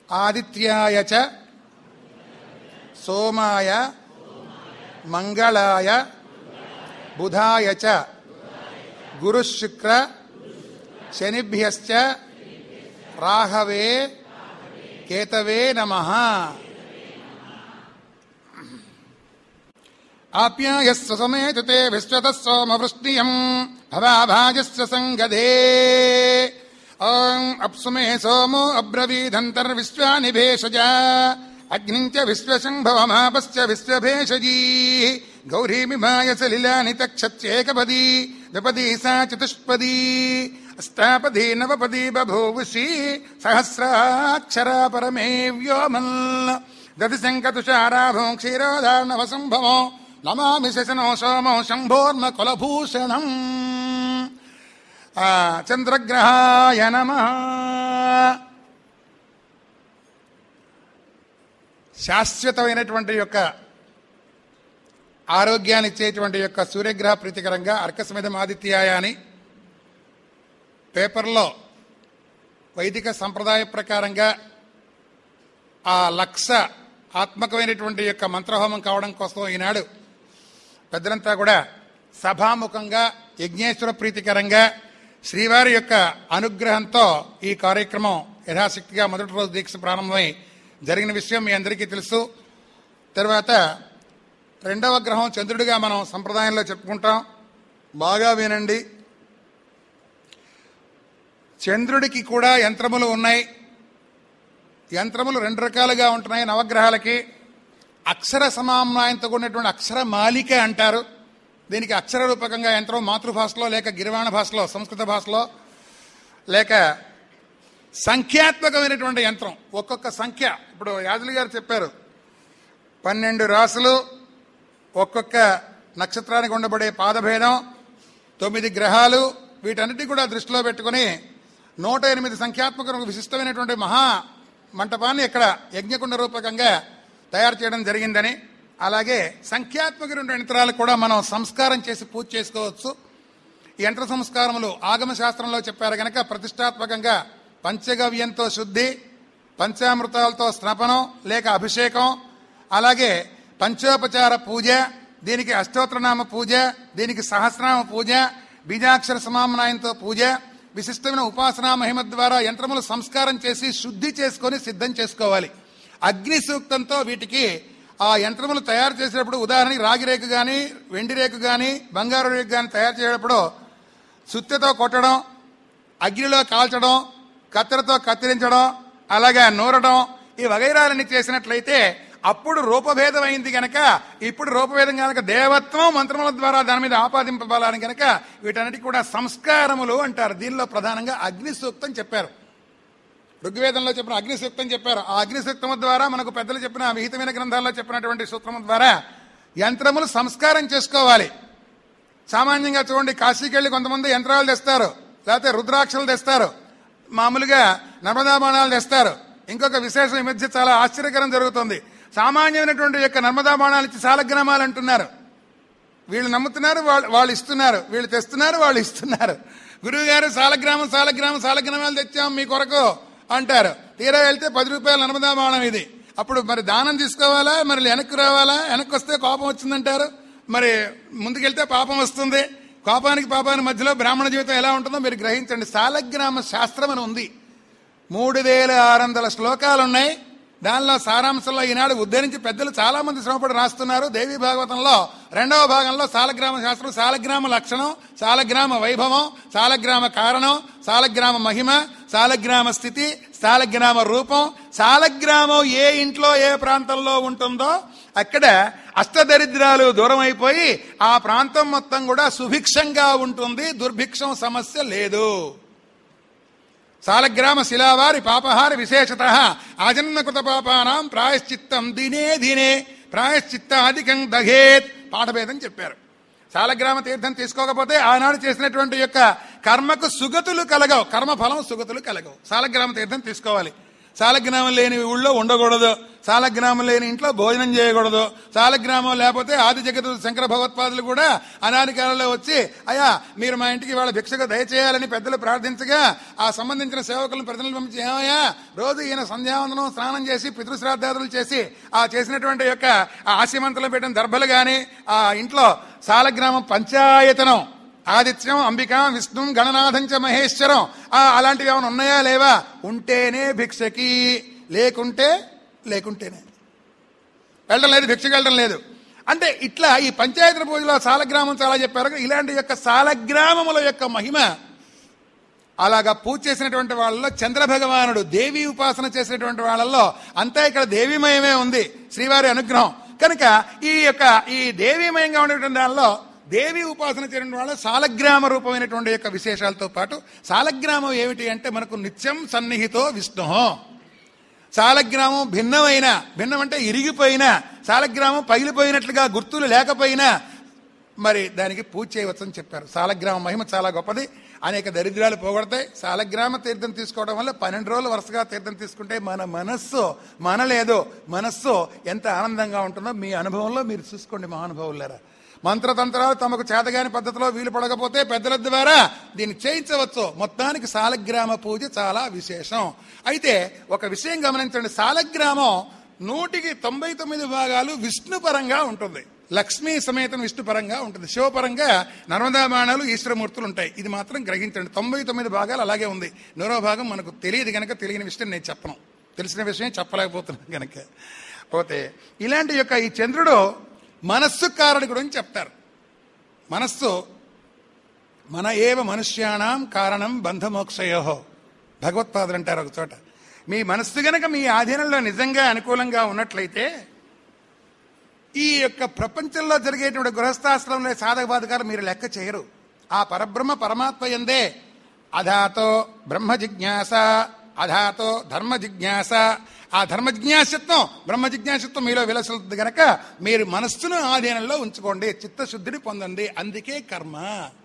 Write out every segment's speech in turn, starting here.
ఆదిత్యాయ చ సోమాయ మంగళాయ బుధాయ చ గురుశుక్ర శనిభ్యశ్చ రాహవే కేతవే నమ ఆప్యాయస్వ సమేతతే విశ్వత సోమవృష్ణియం భవాభాజస్వ సంగదే ఓం అప్సుమే సోమో అబ్రవీదంతర్విశ్వాని భేషజ అగ్నిం చ విశ్వశంభవమాపశ్చ విశ్వభేషజీ గౌరీమిమాయ సలిలాని తక్షత్యేకపదీ ద్విపదీ సా చతుష్పదీ అష్టాపదీ నవపదీ బభూవుషి సహస్రాక్షరా పరమే వ్యోమల్ దదిశంకతుషారాభం క్షీరోదార్ణవ సంభవం నమామి శశనో సోమో శంభోర్మ కులభూషణం ఆ, చంద్రగ్రహాయ నమ శాశ్వతమైనటువంటి యొక్క ఆరోగ్యాన్ని ఇచ్చేటువంటి యొక్క సూర్యగ్రహ ప్రీతికరంగా అర్కస్మిదం ఆదిత్యాయ అని పేపర్లో వైదిక సంప్రదాయ ప్రకారంగా ఆ లక్ష ఆత్మకమైనటువంటి యొక్క మంత్రహోమం కావడం కోసం ఈనాడు పెద్దలంతా కూడా సభాముఖంగా యజ్ఞేశ్వర ప్రీతికరంగా శ్రీవారి యొక్క అనుగ్రహంతో ఈ కార్యక్రమం యథాశక్తిగా మొదటి రోజు దీక్ష ప్రారంభమై జరిగిన విషయం మీ అందరికీ తెలుసు తర్వాత రెండవ గ్రహం చంద్రుడిగా మనం సంప్రదాయంలో చెప్పుకుంటాం బాగా వినండి చంద్రుడికి కూడా యంత్రములు ఉన్నాయి యంత్రములు రెండు రకాలుగా ఉంటున్నాయి నవగ్రహాలకి అక్షర సమామ్నాయంతో కూడినటువంటి అక్షర మాలిక అంటారు దీనికి అక్షర రూపకంగా యంత్రం మాతృభాషలో లేక గిరివాణ భాషలో సంస్కృత భాషలో లేక సంఖ్యాత్మకమైనటువంటి యంత్రం ఒక్కొక్క సంఖ్య ఇప్పుడు యాజులు గారు చెప్పారు పన్నెండు రాసులు ఒక్కొక్క నక్షత్రానికి ఉండబడే పాదభేదం తొమ్మిది గ్రహాలు వీటన్నిటి కూడా దృష్టిలో పెట్టుకుని నూట ఎనిమిది సంఖ్యాత్మక విశిష్టమైనటువంటి మహా మంటపాన్ని ఇక్కడ యజ్ఞకుండ రూపకంగా తయారు చేయడం జరిగిందని అలాగే సంఖ్యాత్మక రెండు యంత్రాలు కూడా మనం సంస్కారం చేసి పూజ చేసుకోవచ్చు ఈ యంత్ర సంస్కారములు ఆగమ శాస్త్రంలో చెప్పారు గనక ప్రతిష్టాత్మకంగా పంచగవ్యంతో శుద్ధి పంచామృతాలతో స్నపనం లేక అభిషేకం అలాగే పంచోపచార పూజ దీనికి అష్టోత్తరనామ పూజ దీనికి సహస్రనామ పూజ బీజాక్షర సమామనాయంతో పూజ విశిష్టమైన ఉపాసనా మహిమ ద్వారా యంత్రములు సంస్కారం చేసి శుద్ధి చేసుకొని సిద్ధం చేసుకోవాలి అగ్ని సూక్తంతో వీటికి ఆ యంత్రములు తయారు చేసేటప్పుడు ఉదాహరణకి రాగి రేకు కానీ వెండి రేకు కానీ బంగారు రేకు కానీ తయారు చేసేటప్పుడు సుత్తెతో కొట్టడం అగ్నిలో కాల్చడం కత్తెరతో కత్తిరించడం అలాగే నూరడం ఈ వగైరాలన్నీ చేసినట్లయితే అప్పుడు రూపభేదం అయింది గనక ఇప్పుడు రూపభేదం కనుక దేవత్వం మంత్రముల ద్వారా దాని మీద ఆపాదింపబడాలని గనక వీటన్నిటి కూడా సంస్కారములు అంటారు దీనిలో ప్రధానంగా అగ్ని సూక్తం చెప్పారు ఋగ్వేదంలో చెప్పిన అగ్ని సూక్తం చెప్పారు ఆ అగ్ని సూక్తము ద్వారా మనకు పెద్దలు చెప్పిన విహితమైన గ్రంథాల్లో చెప్పినటువంటి సూత్రము ద్వారా యంత్రములు సంస్కారం చేసుకోవాలి సామాన్యంగా చూడండి కాశీకి వెళ్ళి కొంతమంది యంత్రాలు తెస్తారు లేకపోతే రుద్రాక్షలు తెస్తారు మామూలుగా నర్మదా బాణాలు తెస్తారు ఇంకొక విశేషం ఈ మధ్య చాలా ఆశ్చర్యకరం జరుగుతుంది సామాన్యమైనటువంటి యొక్క నర్మదా బాణాలు ఇచ్చి సాలగ్రామాలు అంటున్నారు వీళ్ళు నమ్ముతున్నారు వాళ్ళు వాళ్ళు ఇస్తున్నారు వీళ్ళు తెస్తున్నారు వాళ్ళు ఇస్తున్నారు గురువు గారు సాలగ్రామం సాలగ్రామం సాలగ్రామాలు తెచ్చాం మీ కొరకు అంటారు తీరా వెళ్తే పది రూపాయల నర్మదా బాణం ఇది అప్పుడు మరి దానం తీసుకోవాలా మరి వెనక్కి రావాలా వెనక్కి వస్తే కోపం వచ్చిందంటారు మరి ముందుకెళ్తే పాపం వస్తుంది కోపానికి పాపానికి మధ్యలో బ్రాహ్మణ జీవితం ఎలా ఉంటుందో మీరు గ్రహించండి సాలగ్రామ శాస్త్రం అని ఉంది మూడు వేల ఆరు వందల శ్లోకాలు ఉన్నాయి దానిలో సారాంశంలో ఈనాడు ఉద్ధరించి పెద్దలు చాలా మంది శ్రమపడి రాస్తున్నారు దేవి భాగవతంలో రెండవ భాగంలో సాలగ్రామ శాస్త్రం సాలగ్రామ లక్షణం సాలగ్రామ వైభవం సాలగ్రామ కారణం సాలగ్రామ మహిమ సాలగ్రామ స్థితి సాలగ్రామ రూపం సాలగ్రామం ఏ ఇంట్లో ఏ ప్రాంతంలో ఉంటుందో అక్కడ అష్టదరిద్రాలు దూరం అయిపోయి ఆ ప్రాంతం మొత్తం కూడా సుభిక్షంగా ఉంటుంది దుర్భిక్షం సమస్య లేదు సాలగ్రామ శిలావారి పాపహారి విశేషత ఆజన్మకృత పాపానాం ప్రాయశ్చిత్తం దినే దినే ప్రాయశ్చిత్తాధికం దహేత్ పాఠభేదం చెప్పారు సాలగ్రామ తీర్థం తీసుకోకపోతే ఆనాడు చేసినటువంటి యొక్క కర్మకు సుగతులు కలగవు కర్మ ఫలం సుగతులు కలగవు సాలగ్రామ తీర్థం తీసుకోవాలి సాలగ్రామం లేని ఊళ్ళో ఉండకూడదు సాలగ్రామం లేని ఇంట్లో భోజనం చేయకూడదు సాలగ్రామం లేకపోతే ఆది జగత్ శంకర భగవత్పాదులు కూడా అనాది కాలంలో వచ్చి అయ్యా మీరు మా ఇంటికి వాళ్ళ భిక్షకు దయచేయాలని పెద్దలు ప్రార్థించగా ఆ సంబంధించిన సేవకులను ప్రజలను పంపించి ఏమయ్యా రోజు ఈయన సంధ్యావందనం స్నానం చేసి పితృశ్రాద్ధాదులు చేసి ఆ చేసినటువంటి యొక్క ఆ ఆశీమంతలో పెట్టిన దర్భలు గాని ఆ ఇంట్లో సాలగ్రామం పంచాయతనం ఆదిత్యం అంబిక విష్ణు గణనాథంచ మహేశ్వరం ఆ అలాంటివి ఏమైనా ఉన్నాయా లేవా ఉంటేనే భిక్షకి లేకుంటే లేకుంటేనే వెళ్ళడం లేదు భిక్షకి వెళ్ళడం లేదు అంటే ఇట్లా ఈ పంచాయతీ పూజలో సాలగ్రామం చాలా చెప్పారు కదా, ఇలాంటి యొక్క సాలగ్రామముల యొక్క మహిమ అలాగా పూజ చేసినటువంటి వాళ్ళలో చంద్ర భగవానుడు దేవి ఉపాసన చేసినటువంటి వాళ్ళల్లో అంతా ఇక్కడ దేవీమయమే ఉంది శ్రీవారి అనుగ్రహం కనుక ఈ యొక్క ఈ దేవీమయంగా ఉండేటువంటి దానిలో దేవి ఉపాసన చేయడం వాళ్ళ సాలగ్రామ రూపమైనటువంటి యొక్క విశేషాలతో పాటు సాలగ్రామం ఏమిటి అంటే మనకు నిత్యం సన్నిహితో విష్ణు సాలగ్రామం భిన్నమైన భిన్నం అంటే ఇరిగిపోయిన సాలగ్రామం పగిలిపోయినట్లుగా గుర్తులు లేకపోయినా మరి దానికి పూజ చేయవచ్చని చెప్పారు సాలగ్రామ మహిమ చాలా గొప్పది అనేక దరిద్రాలు పోగొడతాయి సాలగ్రామ తీర్థం తీసుకోవడం వల్ల పన్నెండు రోజులు వరుసగా తీర్థం తీసుకుంటే మన మనస్సు మనలేదు మనస్సు ఎంత ఆనందంగా ఉంటుందో మీ అనుభవంలో మీరు చూసుకోండి మహానుభావులారా మంత్రతంత్రాలు తమకు చేతగాని పద్ధతిలో వీలు పడకపోతే పెద్దల ద్వారా దీన్ని చేయించవచ్చు మొత్తానికి సాలగ్రామ పూజ చాలా విశేషం అయితే ఒక విషయం గమనించండి సాలగ్రామం నూటికి తొంభై తొమ్మిది భాగాలు విష్ణుపరంగా ఉంటుంది లక్ష్మీ సమేతం విష్ణుపరంగా ఉంటుంది శివపరంగా నర్మదా బాణాలు ఈశ్వరమూర్తులు ఉంటాయి ఇది మాత్రం గ్రహించండి తొంభై తొమ్మిది భాగాలు అలాగే ఉంది నూరో భాగం మనకు తెలియదు గనక తెలియని విషయం నేను చెప్పను తెలిసిన విషయం చెప్పలేకపోతున్నాను గనక పోతే ఇలాంటి యొక్క ఈ చంద్రుడు మనస్సు కారకుడు అని చెప్తారు మనస్సు మన ఏవ మనుష్యాణం కారణం బంధమోక్షయో భగవత్పాదులు అంటారు ఒక చోట మీ మనస్సు గనక మీ ఆధీనంలో నిజంగా అనుకూలంగా ఉన్నట్లయితే ఈ యొక్క ప్రపంచంలో జరిగేటువంటి గృహస్థాశ్రమంలో సాధక బాధకాలు మీరు లెక్క చేయరు ఆ పరబ్రహ్మ పరమాత్మ ఎందే అధాతో బ్రహ్మ జిజ్ఞాస అధాతో ధర్మ జిజ్ఞాస ఆ ధర్మ జిజ్ఞాసత్వం బ్రహ్మ జిజ్ఞాసత్వం మీలో విలసిల్లుతుంది గనక మీరు మనస్సును ఆధీనంలో ఉంచుకోండి చిత్తశుద్ధిని పొందండి అందుకే కర్మ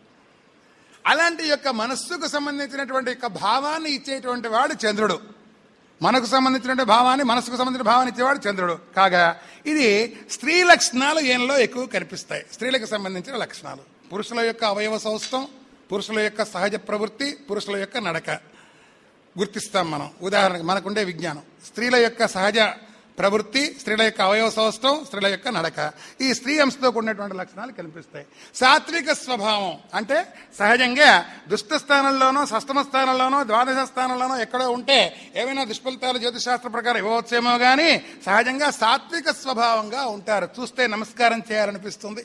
అలాంటి యొక్క మనస్సుకు సంబంధించినటువంటి యొక్క భావాన్ని ఇచ్చేటువంటి వాడు చంద్రుడు మనకు సంబంధించిన భావాన్ని మనసుకు సంబంధించిన భావాన్ని ఇచ్చేవాడు చంద్రుడు కాగా ఇది స్త్రీ లక్షణాలు ఈయనలో ఎక్కువ కనిపిస్తాయి స్త్రీలకు సంబంధించిన లక్షణాలు పురుషుల యొక్క అవయవ సౌష్టం పురుషుల యొక్క సహజ ప్రవృత్తి పురుషుల యొక్క నడక గుర్తిస్తాం మనం ఉదాహరణకు మనకుండే విజ్ఞానం స్త్రీల యొక్క సహజ ప్రవృత్తి స్త్రీల యొక్క అవయవ సౌష్టం స్త్రీల యొక్క నడక ఈ స్త్రీ అంశతో కూడినటువంటి లక్షణాలు కనిపిస్తాయి సాత్విక స్వభావం అంటే సహజంగా దుష్ట స్థానంలోనో సష్టమ స్థానంలోనో ద్వాదశ స్థానంలోనో ఎక్కడో ఉంటే ఏమైనా దుష్ఫలితాలు జ్యోతిశాస్త్ర ప్రకారం ఇవ్వవచ్చేమో కానీ సహజంగా సాత్విక స్వభావంగా ఉంటారు చూస్తే నమస్కారం చేయాలనిపిస్తుంది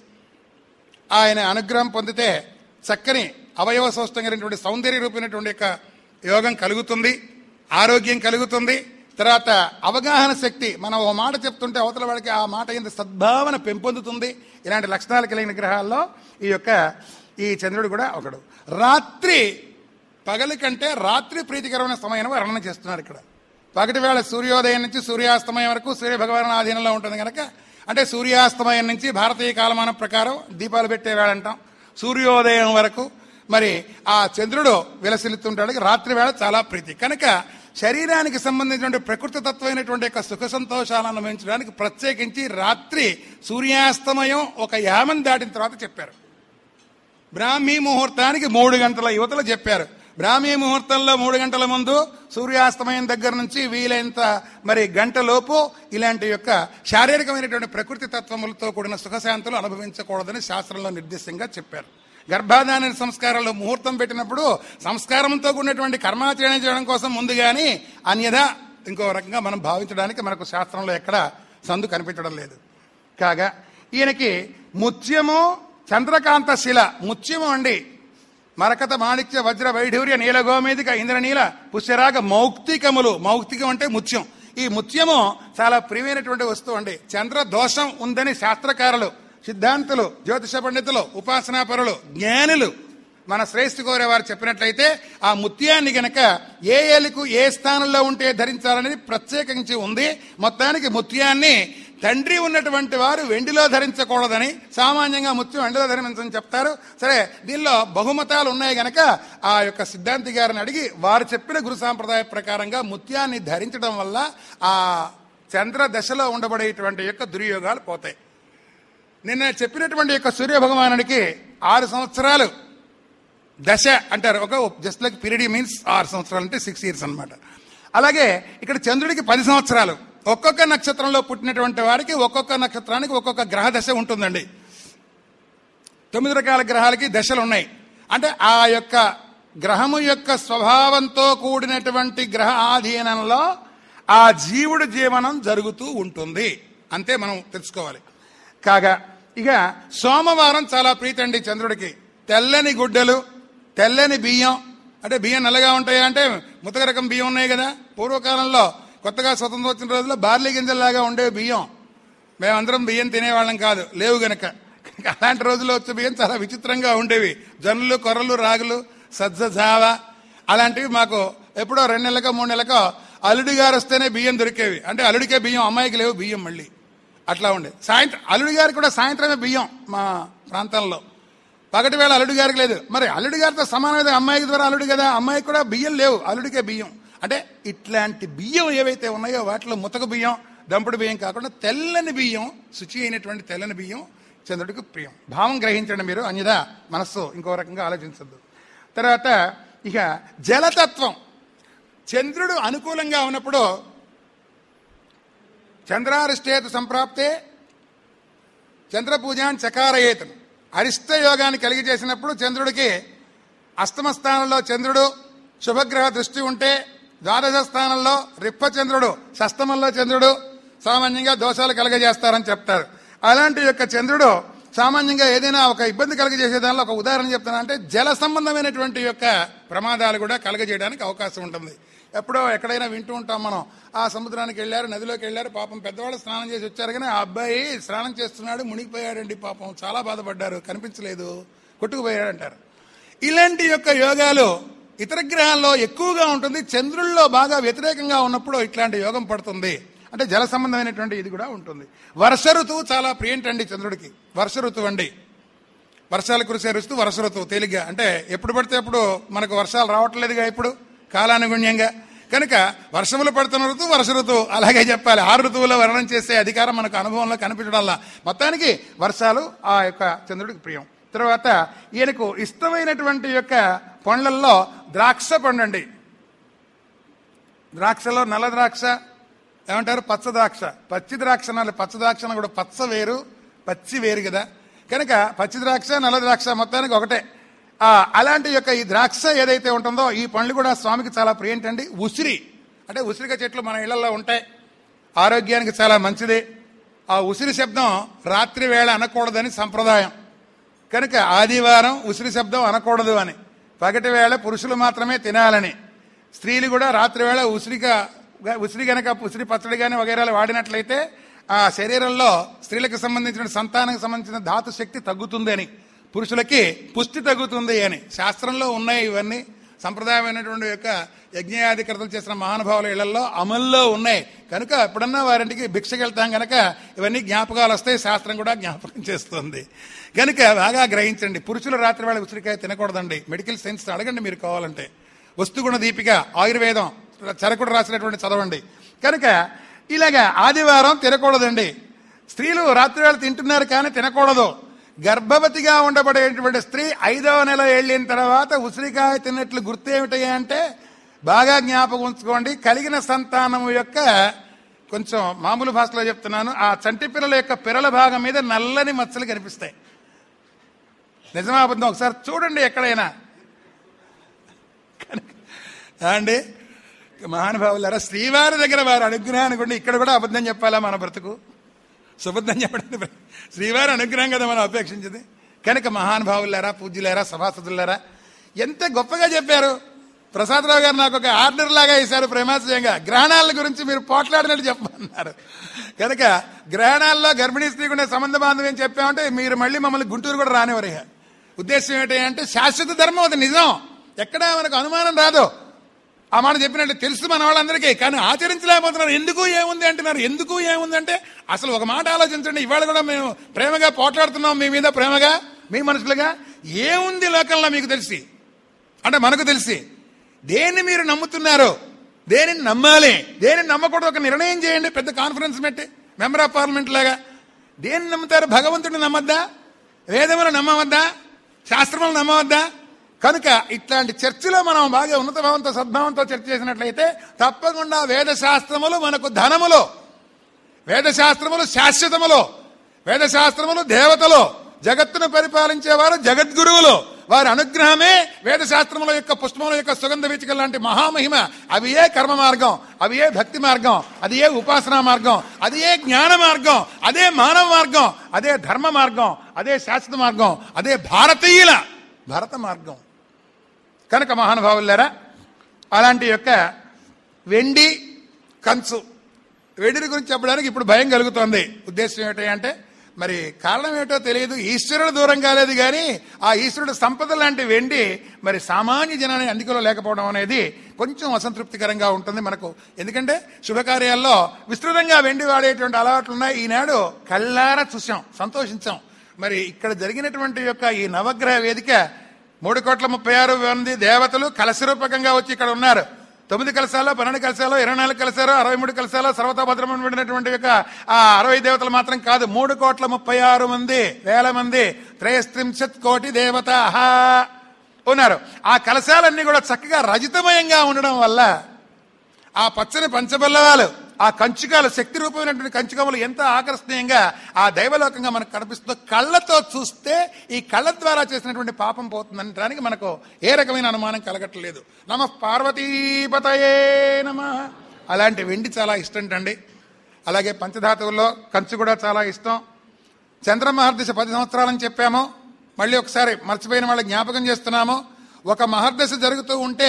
ఆయన అనుగ్రహం పొందితే చక్కని అవయవ సౌష్టమైనటువంటి సౌందర్య రూపమైనటువంటి యొక్క యోగం కలుగుతుంది ఆరోగ్యం కలుగుతుంది తర్వాత అవగాహన శక్తి మనం ఓ మాట చెప్తుంటే అవతల వాడికి ఆ మాట ఎంత సద్భావన పెంపొందుతుంది ఇలాంటి లక్షణాలు కలిగిన గ్రహాల్లో ఈ యొక్క ఈ చంద్రుడు కూడా ఒకడు రాత్రి పగలి కంటే రాత్రి ప్రీతికరమైన సమయం వర్ణన చేస్తున్నారు ఇక్కడ పగటి వేళ సూర్యోదయం నుంచి సూర్యాస్తమయం వరకు సూర్య భగవాన్ ఆధీనంలో ఉంటుంది కనుక అంటే సూర్యాస్తమయం నుంచి భారతీయ కాలమానం ప్రకారం దీపాలు పెట్టే వేళ అంటాం సూర్యోదయం వరకు మరి ఆ చంద్రుడు విలసిల్లుతుంటాడు రాత్రి వేళ చాలా ప్రీతి కనుక శరీరానికి సంబంధించిన ప్రకృతి తత్వమైనటువంటి యొక్క సుఖ సంతోషాలను అనుభవించడానికి ప్రత్యేకించి రాత్రి సూర్యాస్తమయం ఒక యామం దాటిన తర్వాత చెప్పారు బ్రాహ్మీ ముహూర్తానికి మూడు గంటల యువతలు చెప్పారు బ్రాహ్మీ ముహూర్తంలో మూడు గంటల ముందు సూర్యాస్తమయం దగ్గర నుంచి వీలైనంత మరి గంట లోపు ఇలాంటి యొక్క శారీరకమైనటువంటి ప్రకృతి తత్వములతో కూడిన సుఖశాంతులు అనుభవించకూడదని శాస్త్రంలో నిర్దేశంగా చెప్పారు గర్భాధాన సంస్కారంలో ముహూర్తం పెట్టినప్పుడు సంస్కారంతో కూడినటువంటి కర్మాచరణ చేయడం కోసం ముందు కానీ అన్యథా ఇంకో రకంగా మనం భావించడానికి మనకు శాస్త్రంలో ఎక్కడ సందు కనిపించడం లేదు కాగా ఈయనకి ముత్యము చంద్రకాంత శిల ముత్యము అండి మరకత మాణిక్య వజ్ర వైఢూర్య నీల గోమేదిక ఇంద్రనీల పుష్యరాగ మౌక్తికములు మౌక్తికం అంటే ముత్యం ఈ ముత్యము చాలా ప్రియమైనటువంటి వస్తువు అండి చంద్ర దోషం ఉందని శాస్త్రకారులు సిద్ధాంతులు జ్యోతిష పండితులు ఉపాసనాపరులు జ్ఞానులు మన శ్రేష్ఠ కోరే వారు చెప్పినట్లయితే ఆ ముత్యాన్ని గనక ఏ ఏలుకు ఏ స్థానంలో ఉంటే ధరించాలనేది ప్రత్యేకించి ఉంది మొత్తానికి ముత్యాన్ని తండ్రి ఉన్నటువంటి వారు వెండిలో ధరించకూడదని సామాన్యంగా ముత్యం వెండిలో ధరించని చెప్తారు సరే దీనిలో బహుమతాలు ఉన్నాయి గనక ఆ యొక్క సిద్ధాంతి గారిని అడిగి వారు చెప్పిన గురు సాంప్రదాయ ప్రకారంగా ముత్యాన్ని ధరించడం వల్ల ఆ చంద్ర దశలో ఉండబడేటువంటి యొక్క దుర్యోగాలు పోతాయి నిన్న చెప్పినటువంటి యొక్క సూర్య భగవానుడికి ఆరు సంవత్సరాలు దశ అంటారు ఒక జస్ట్ లైక్ పీరియడ్ మీన్స్ ఆరు సంవత్సరాలు అంటే సిక్స్ ఇయర్స్ అన్నమాట అలాగే ఇక్కడ చంద్రుడికి పది సంవత్సరాలు ఒక్కొక్క నక్షత్రంలో పుట్టినటువంటి వారికి ఒక్కొక్క నక్షత్రానికి ఒక్కొక్క గ్రహ దశ ఉంటుందండి తొమ్మిది రకాల గ్రహాలకి దశలు ఉన్నాయి అంటే ఆ యొక్క గ్రహము యొక్క స్వభావంతో కూడినటువంటి గ్రహ ఆధీనంలో ఆ జీవుడి జీవనం జరుగుతూ ఉంటుంది అంతే మనం తెలుసుకోవాలి కాగా ఇక సోమవారం చాలా ప్రీతండి చంద్రుడికి తెల్లని గుడ్డలు తెల్లని బియ్యం అంటే బియ్యం నల్లగా ఉంటాయా అంటే ముతక రకం బియ్యం ఉన్నాయి కదా పూర్వకాలంలో కొత్తగా స్వతంత్రం వచ్చిన రోజుల్లో బార్లీ గింజల్లాగా ఉండే బియ్యం మేమందరం బియ్యం తినేవాళ్ళం కాదు లేవు గనక అలాంటి రోజుల్లో వచ్చే బియ్యం చాలా విచిత్రంగా ఉండేవి జొన్నలు కొర్రలు రాగులు సజ్జ జావ అలాంటివి మాకు ఎప్పుడో రెండు నెలలకో మూడు నెలలకో అల్లుడి గారు వస్తేనే బియ్యం దొరికేవి అంటే అల్లుడికే బియ్యం అమ్మాయికి లేవు బియ్యం మళ్ళీ అట్లా ఉండే సాయంత్రం అల్లుడి గారికి కూడా సాయంత్రమే బియ్యం మా ప్రాంతంలో పగటి వేళ అల్లుడి గారికి లేదు మరి అల్లుడి గారితో సమానమైన అమ్మాయికి ద్వారా అల్లుడు కదా అమ్మాయికి కూడా బియ్యం లేవు అల్లుడికే బియ్యం అంటే ఇట్లాంటి బియ్యం ఏవైతే ఉన్నాయో వాటిలో ముతక బియ్యం దంపుడు బియ్యం కాకుండా తెల్లని బియ్యం శుచి అయినటువంటి తెల్లని బియ్యం చంద్రుడికి ప్రియం భావం గ్రహించండి మీరు అన్యదా మనస్సు ఇంకో రకంగా ఆలోచించద్దు తర్వాత ఇక జలతత్వం చంద్రుడు అనుకూలంగా ఉన్నప్పుడు చంద్రారిష్టేత సంప్రాప్తే చంద్రపూజాన్ని చకారయేతను అరిష్ట యోగాన్ని కలిగి చేసినప్పుడు చంద్రుడికి అష్టమ స్థానంలో చంద్రుడు శుభగ్రహ దృష్టి ఉంటే ద్వాదశ స్థానంలో రిప్పచంద్రుడు షష్టమంలో చంద్రుడు సామాన్యంగా దోషాలు కలగజేస్తారని చెప్తారు అలాంటి యొక్క చంద్రుడు సామాన్యంగా ఏదైనా ఒక ఇబ్బంది కలగజేసే దానిలో ఒక ఉదాహరణ చెప్తాను అంటే జల సంబంధమైనటువంటి యొక్క ప్రమాదాలు కూడా కలగజేయడానికి అవకాశం ఉంటుంది ఎప్పుడో ఎక్కడైనా వింటూ ఉంటాం మనం ఆ సముద్రానికి వెళ్ళారు నదిలోకి వెళ్ళారు పాపం పెద్దవాళ్ళు స్నానం చేసి వచ్చారు కానీ ఆ అబ్బాయి స్నానం చేస్తున్నాడు మునిగిపోయాడండి పాపం చాలా బాధపడ్డారు కనిపించలేదు కొట్టుకుపోయాడు అంటారు ఇలాంటి యొక్క యోగాలు ఇతర గ్రహాల్లో ఎక్కువగా ఉంటుంది చంద్రుల్లో బాగా వ్యతిరేకంగా ఉన్నప్పుడు ఇట్లాంటి యోగం పడుతుంది అంటే జల సంబంధమైనటువంటి ఇది కూడా ఉంటుంది వర్ష ఋతువు చాలా ప్రియంటండి చంద్రుడికి వర్ష ఋతువు అండి వర్షాలు కురిసే ఋతువు వర్ష ఋతువు తేలిగ్గా అంటే ఎప్పుడు పడితే అప్పుడు మనకు వర్షాలు రావట్లేదుగా ఇప్పుడు కాలానుగుణ్యంగా కనుక వర్షములు పడుతున్న ఋతువు వర్ష ఋతువు అలాగే చెప్పాలి ఆరు ఋతువులో వర్ణం చేసే అధికారం మనకు అనుభవంలో కనిపించడంలా మొత్తానికి వర్షాలు ఆ యొక్క చంద్రుడికి ప్రియం తర్వాత ఈయనకు ఇష్టమైనటువంటి యొక్క పండ్లల్లో ద్రాక్ష పండు అండి ద్రాక్షలో నల్ల ద్రాక్ష ఏమంటారు పచ్చ ద్రాక్ష పచ్చి ద్రాక్ష నల్ల పచ్చ ద్రాక్ష అన్న కూడా పచ్చ వేరు పచ్చి వేరు కదా కనుక పచ్చి ద్రాక్ష నల్ల ద్రాక్ష మొత్తానికి ఒకటే ఆ, అలాంటి యొక్క ఈ ద్రాక్ష ఏదైతే ఉంటుందో ఈ పండ్లు కూడా స్వామికి చాలా ప్రియంటండి ఉసిరి అంటే ఉసిరిక చెట్లు మన ఇళ్లలో ఉంటాయి ఆరోగ్యానికి చాలా మంచిది ఆ ఉసిరి శబ్దం రాత్రి వేళ అనకూడదని సంప్రదాయం కనుక ఆదివారం ఉసిరి శబ్దం అనకూడదు అని పగటి వేళ పురుషులు మాత్రమే తినాలని స్త్రీలు కూడా రాత్రి వేళ ఉసిరిక ఉసిరి గనక ఉసిరి పచ్చడి కానీ వగైరాలు వాడినట్లయితే ఆ శరీరంలో స్త్రీలకు సంబంధించిన సంతానానికి సంబంధించిన ధాతు శక్తి తగ్గుతుంది అని పురుషులకి పుష్టి తగ్గుతుంది అని శాస్త్రంలో ఉన్నాయి ఇవన్నీ సంప్రదాయమైనటువంటి యొక్క యజ్ఞయాధికృతలు చేసిన మహానుభావుల ఇళ్లలో అమల్లో ఉన్నాయి కనుక ఎప్పుడన్నా వారింటికి భిక్షకి వెళ్తాం కనుక ఇవన్నీ జ్ఞాపకాలు వస్తాయి శాస్త్రం కూడా జ్ఞాపకం చేస్తుంది కనుక బాగా గ్రహించండి పురుషులు రాత్రి వేళ ఉసిరికాయ తినకూడదండి మెడికల్ సైన్స్ అడగండి మీరు కావాలంటే వస్తుగుణ దీపిక ఆయుర్వేదం చరకుడు రాసినటువంటి చదవండి కనుక ఇలాగా ఆదివారం తినకూడదండి స్త్రీలు రాత్రి వేళ తింటున్నారు కానీ తినకూడదు గర్భవతిగా ఉండబడేటువంటి స్త్రీ ఐదవ నెల వెళ్ళిన తర్వాత ఉసిరికాయ తిన్నట్లు గుర్తు ఏమిటి అంటే బాగా జ్ఞాపకం ఉంచుకోండి కలిగిన సంతానము యొక్క కొంచెం మామూలు భాషలో చెప్తున్నాను ఆ చంటి పిల్లల యొక్క పిరల భాగం మీద నల్లని మచ్చలు కనిపిస్తాయి నిజమా అబద్ధం ఒకసారి చూడండి ఎక్కడైనా కనుక అండి మహానుభావులారా శ్రీవారి దగ్గర వారి అనుగ్రహాన్ని కూడా ఇక్కడ కూడా అబద్ధం చెప్పాలా మన బ్రతుకు సుబద్ధం చెప్పడం శ్రీవారి అనుగ్రహం కదా మనం అపేక్షించింది కనుక మహానుభావులారా పూజ్యులారా సభాసదులారా ఎంత గొప్పగా చెప్పారు ప్రసాదరావు గారు నాకు ఒక ఆర్డర్ లాగా వేశారు ప్రేమాశయంగా గ్రహణాల గురించి మీరు పోట్లాడినట్టు చెప్పమన్నారు కనుక గ్రహణాల్లో గర్భిణీ స్త్రీకి ఉండే సంబంధ బాంధవ్యం చెప్పామంటే మీరు మళ్ళీ మమ్మల్ని గుంటూరు కూడా రానివ్వరు ఇక. ఉద్దేశం ఏంటి అంటే శాశ్వత ధర్మం అది నిజం ఎక్కడా మనకు అనుమానం రాదు ఆ మాట చెప్పినట్టు తెలుసు మన వాళ్ళందరికీ కానీ ఆచరించలేకపోతున్నారు ఎందుకు ఏముంది అంటున్నారు ఎందుకు ఏముంది అంటే అసలు ఒక మాట ఆలోచించండి ఇవాళ కూడా మేము ప్రేమగా పోట్లాడుతున్నాం మీ మీద ప్రేమగా మీ మనుషులుగా ఏముంది లోకంలో మీకు తెలిసి అంటే మనకు తెలిసి దేన్ని మీరు నమ్ముతున్నారు దేనిని నమ్మాలి దేనిని నమ్మకూడదు ఒక నిర్ణయం చేయండి పెద్ద కాన్ఫరెన్స్ పెట్టి మెంబర్ ఆఫ్ పార్లమెంట్ లాగా దేన్ని నమ్ముతారు భగవంతుడిని నమ్మద్దా వేదములు నమ్మవద్దా శాస్త్రములు నమ్మవద్దా కనుక ఇట్లాంటి చర్చలో మనం బాగా ఉన్నత భావంతో సద్భావంతో చర్చ చేసినట్లయితే తప్పకుండా వేద శాస్త్రములు మనకు ధనములో వేద శాస్త్రములు శాశ్వతములో వేద శాస్త్రములు దేవతలు జగత్తును పరిపాలించేవారు జగద్గురువులు వారి అనుగ్రహమే వేద శాస్త్రముల యొక్క పుష్పముల యొక్క సుగంధ వీచికల లాంటి మహామహిమ అవి ఏ కర్మ మార్గం అవి ఏ భక్తి మార్గం అది ఏ ఉపాసనా మార్గం అది ఏ జ్ఞాన మార్గం అదే మానవ మార్గం అదే ధర్మ మార్గం అదే శాశ్వత మార్గం అదే భారతీయుల భరత మార్గం కనుక మహానుభావులారా అలాంటి యొక్క వెండి కంచు వెండిని గురించి చెప్పడానికి ఇప్పుడు భయం కలుగుతోంది ఉద్దేశం ఏమిటి అంటే మరి కారణం ఏమిటో తెలియదు ఈశ్వరుడు దూరం కాలేదు కానీ ఆ ఈశ్వరుడు సంపద లాంటి వెండి మరి సామాన్య జనాన్ని అందుకలో లేకపోవడం అనేది కొంచెం అసంతృప్తికరంగా ఉంటుంది మనకు ఎందుకంటే శుభకార్యాల్లో విస్తృతంగా వెండి వాడేటువంటి అలవాట్లు ఉన్నాయి ఈనాడు కళ్ళారా చూసాం సంతోషించాం మరి ఇక్కడ జరిగినటువంటి యొక్క ఈ నవగ్రహ వేదిక మూడు కోట్ల ముప్పై ఆరు మంది దేవతలు కలశరూపకంగా వచ్చి ఇక్కడ ఉన్నారు తొమ్మిది కలశాలు పన్నెండు కలశాలు ఇరవై నాలుగు కలశాలు అరవై మూడు కలశాలు సర్వతాభద్రమైనటువంటి యొక్క ఆ అరవై దేవతలు మాత్రం కాదు మూడు కోట్ల ముప్పై ఆరు మంది వేల మంది త్రయస్త్రింశత్ కోటి దేవత ఉన్నారు ఆ కలశాలన్నీ కూడా చక్కగా రజితమయంగా ఉండడం వల్ల ఆ పచ్చని పంచబల్లవాలు ఆ కంచుకాలు శక్తి రూపమైనటువంటి కంచుకములు ఎంత ఆకర్షణీయంగా ఆ దైవలోకంగా మనకు కనిపిస్తుందో కళ్ళతో చూస్తే ఈ కళ్ళ ద్వారా చేసినటువంటి పాపం పోతుందనడానికి మనకు ఏ రకమైన అనుమానం కలగట్లేదు నమ పార్వతీపతయే నమ అలాంటి వెండి చాలా ఇష్టం అండి అలాగే పంచధాతువుల్లో కంచు కూడా చాలా ఇష్టం చంద్రమహర్దశ పది సంవత్సరాలని చెప్పాము మళ్ళీ ఒకసారి మర్చిపోయిన వాళ్ళు జ్ఞాపకం చేస్తున్నాము ఒక మహర్దశ జరుగుతూ ఉంటే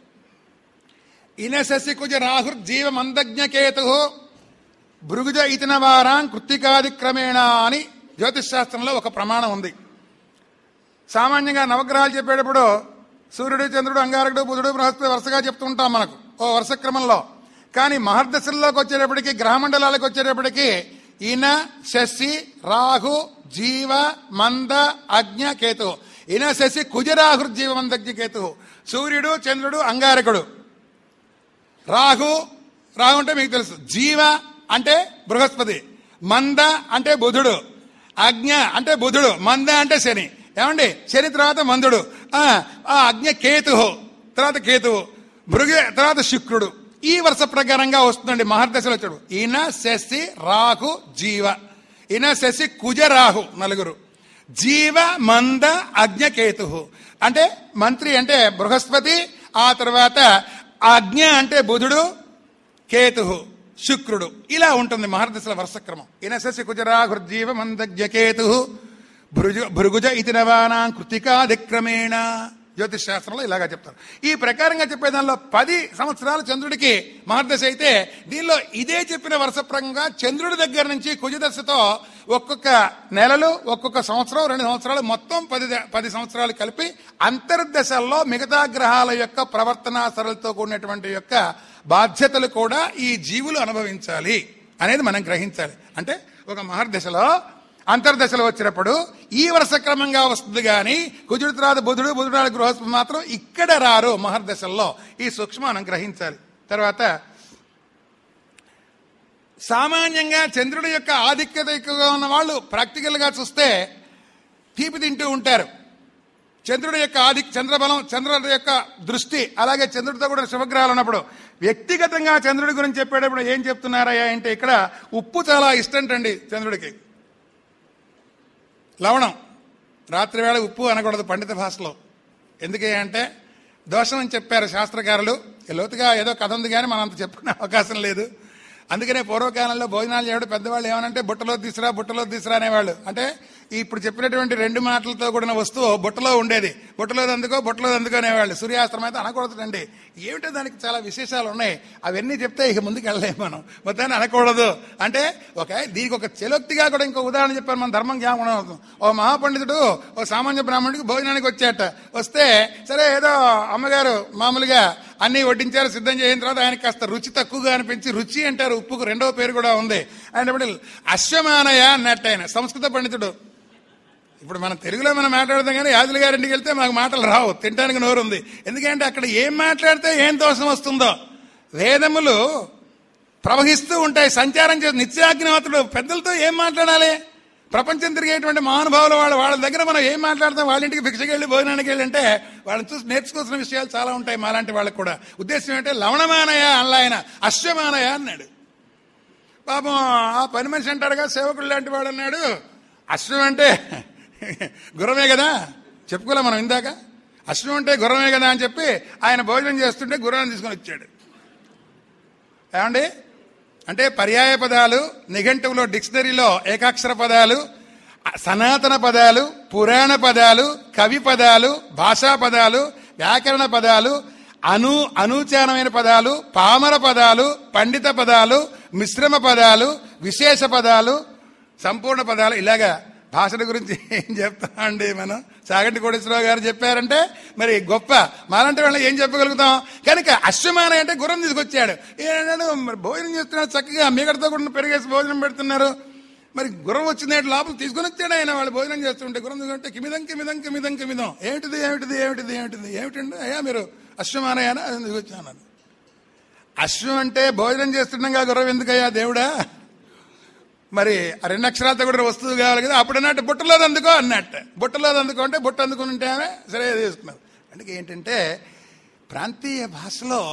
ఇనశసి కుజ రాహుర్ జీవ మందజ్ఞకేతు భృగుజ ఇతిన వారాం కృత్తికాదిక్రమేణ అని జ్యోతిష్ శాస్త్రంలో ఒక ప్రమాణం ఉంది సామాన్యంగా నవగ్రహాలు చెప్పేటప్పుడు సూర్యుడు చంద్రుడు అంగారకుడు బుధుడు బృహస్పతి వరుసగా చెప్తుంటాం మనకు ఓ వరుస క్రమంలో కానీ మహర్దశల్లోకి వచ్చేటప్పటికి గ్రహమండలాలకు వచ్చేటప్పటికి ఈయన శశి రాహు జీవ మంద అజ్ఞ కేతు ఈయన శశి కుజరాహు జీవ మందజ్ఞ కేతు సూర్యుడు చంద్రుడు అంగారకుడు రాహు రాహు అంటే మీకు తెలుసు జీవ అంటే బృహస్పతి మంద అంటే బుధుడు అజ్ఞ అంటే బుధుడు మంద అంటే శని ఏమండి శని తర్వాత మందుడు ఆ ఆ అజ్ఞ కేతు తర్వాత కేతువు భృగ తర్వాత శుక్రుడు ఈ వరుస ప్రకారంగా వస్తుందండి మహర్దశలో వచ్చాడు ఈయన శశి రాహు జీవ ఈయన శశి కుజ రాహు నలుగురు జీవ మంద అజ్ఞ కేతు అంటే మంత్రి అంటే బృహస్పతి ఆ తర్వాత అజ్ఞ అంటే బుధుడు కేతు శుక్రుడు ఇలా ఉంటుంది మహర్దశల వర్షక్రమం ఇనశసి కుజరాఘుర్జీవ మందజ్ఞ కేతు భృజ భృగుజ ఇతి నవానాం కృతికాదిక్రమేణ జ్యోతిష్ శాస్త్రంలో ఇలాగా చెప్తారు ఈ ప్రకారంగా చెప్పే దానిలో పది సంవత్సరాలు చంద్రుడికి మహర్దశ అయితే దీనిలో ఇదే చెప్పిన వర్షప్రంగా చంద్రుడి దగ్గర నుంచి కుజదశతో ఒక్కొక్క నెలలు ఒక్కొక్క సంవత్సరం రెండు సంవత్సరాలు మొత్తం పది ద- పది సంవత్సరాలు కలిపి అంతర్దశల్లో మిగతా గ్రహాల యొక్క ప్రవర్తన సరళతో కూడినటువంటి యొక్క బాధ్యతలు కూడా ఈ జీవులు అనుభవించాలి అనేది మనం గ్రహించాలి అంటే ఒక మహర్దశలో అంతర్దశలో వచ్చినప్పుడు ఈ వరుస క్రమంగా వస్తుంది కానీ కుజుడు తర్వాత బుధుడు బుధుడు తర్వాత గృహస్పతి మాత్రం ఇక్కడ రారు మహర్దశల్లో ఈ సూక్ష్మం మనం గ్రహించాలి తర్వాత సామాన్యంగా చంద్రుడి యొక్క ఆధిక్యత ఎక్కువగా ఉన్న వాళ్ళు ప్రాక్టికల్గా చూస్తే తీపి తింటూ ఉంటారు చంద్రుడి యొక్క ఆది చంద్రబలం చంద్రుడి యొక్క దృష్టి అలాగే చంద్రుడితో కూడా శుభగ్రహాలు ఉన్నప్పుడు వ్యక్తిగతంగా చంద్రుడి గురించి చెప్పేటప్పుడు ఏం చెప్తున్నారయ్యా అంటే ఇక్కడ ఉప్పు చాలా ఇష్టంటండి చంద్రుడికి లవణం రాత్రి వేళ ఉప్పు అనకూడదు పండిత భాషలో ఎందుకే అంటే దోషం అని చెప్పారు శాస్త్రకారులు లోతుగా ఏదో కథ ఉంది కానీ మనం అంత చెప్పుకునే అవకాశం లేదు అందుకనే పూర్వకాలంలో భోజనాలు చేయడం పెద్దవాళ్ళు ఏమనంటే బుట్టలో తీసురా బుట్టలో తీసురా అనేవాళ్ళు అంటే ఇప్పుడు చెప్పినటువంటి రెండు మాటలతో కూడిన వస్తువు బుట్టలో ఉండేది బుట్టలో అందుకో బుట్టలో అందుకో అనేవాళ్ళు సూర్యాస్త్రం అయితే అనకూడదండి ఏమిటో దానికి చాలా విశేషాలు ఉన్నాయి అవన్నీ చెప్తే ఇక ముందుకు వెళ్ళలేము మనం మొత్తాన్ని అనకూడదు అంటే ఒక దీనికి ఒక చెలోక్తిగా కూడా ఇంకో ఉదాహరణ చెప్పాను మన ధర్మం జ్ఞాపకం అవుతుంది ఓ మహాపండితుడు ఓ సామాన్య బ్రాహ్మణుడికి భోజనానికి వచ్చాట వస్తే సరే ఏదో అమ్మగారు మామూలుగా అన్ని వడ్డించారు సిద్ధం చేసిన తర్వాత ఆయనకి కాస్త రుచి తక్కువగా అనిపించి రుచి అంటారు ఉప్పుకు రెండవ పేరు కూడా ఉంది ఆయన అశ్వమానయ అన్నట్టు ఆయన సంస్కృత పండితుడు ఇప్పుడు మనం తెలుగులో మనం మాట్లాడతాం కానీ యాదుల గారింటికి వెళ్తే మాకు మాటలు రావు తినడానికి నోరు ఉంది ఎందుకంటే అక్కడ ఏం మాట్లాడితే ఏం దోషం వస్తుందో వేదములు ప్రవహిస్తూ ఉంటాయి సంచారం చేసి నిత్యాగ్నిహోత్రుడు పెద్దలతో ఏం మాట్లాడాలి ప్రపంచం తిరిగేటువంటి మహానుభావులు వాళ్ళ వాళ్ళ దగ్గర మనం ఏం మాట్లాడతాం వాళ్ళ ఇంటికి భిక్షకి వెళ్ళి భోజనానికి వెళ్ళి అంటే వాళ్ళని చూసి నేర్చుకోవాల్సిన విషయాలు చాలా ఉంటాయి మాలాంటి వాళ్ళకి కూడా ఉద్దేశం ఏంటంటే లవణమానయ అల్ల ఆయన అశ్వమానయ అన్నాడు పాపం ఆ పని మనిషి అంటారుగా సేవకుడు లాంటి వాడు అన్నాడు అశ్వం అంటే గుర్రమే కదా చెప్పుకోలే మనం ఇందాక అశ్వం అంటే గుర్రమే కదా అని చెప్పి ఆయన భోజనం చేస్తుంటే గుర్రాన్ని తీసుకొని వచ్చాడు ఏమండి అంటే పర్యాయ పదాలు నిఘంటువులో డిక్షనరీలో ఏకాక్షర పదాలు సనాతన పదాలు పురాణ పదాలు కవి పదాలు భాషా పదాలు వ్యాకరణ పదాలు అను అనూచానమైన పదాలు పామర పదాలు పండిత పదాలు మిశ్రమ పదాలు విశేష పదాలు సంపూర్ణ పదాలు ఇలాగా భాషల గురించి ఏం చెప్తాం అండి మనం సాగంటి కోటేశ్వరరావు గారు చెప్పారంటే మరి గొప్ప మాలాంటి వాళ్ళని ఏం చెప్పగలుగుతాం కనుక అశ్వమాన అంటే గుర్రం తీసుకొచ్చాడు ఏంటంటే మరి భోజనం చేస్తున్నారు చక్కగా మీగడతో కూడా పెరిగేసి భోజనం పెడుతున్నారు మరి గుర్రం వచ్చింది లోపల తీసుకొని వచ్చాడు ఆయన వాళ్ళు భోజనం చేస్తుంటే గుర్రం తీసుకుంటే కిమిదం కిమిదం కిమిదం కిమిదం ఏమిటిది ఏమిటిది ఏమిటిది ఏమిటిది ఏమిటండి అయ్యా మీరు అశ్వమానయ్యానా అది తీసుకొచ్చాను అశ్వం అంటే భోజనం చేస్తుండగా గుర్రం ఎందుకయ్యా దేవుడా మరి ఆ రెండు అక్షరాలతో కూడా వస్తువు కావాలి కదా అప్పుడు అన్నట్టు బుట్టలో అందుకో అన్నట్టు బుట్టలో అందుకో అంటే బుట్ట అందుకుని ఉంటే ఆమె సరే తీసుకున్నారు అందుకే ఏంటంటే ప్రాంతీయ భాషలో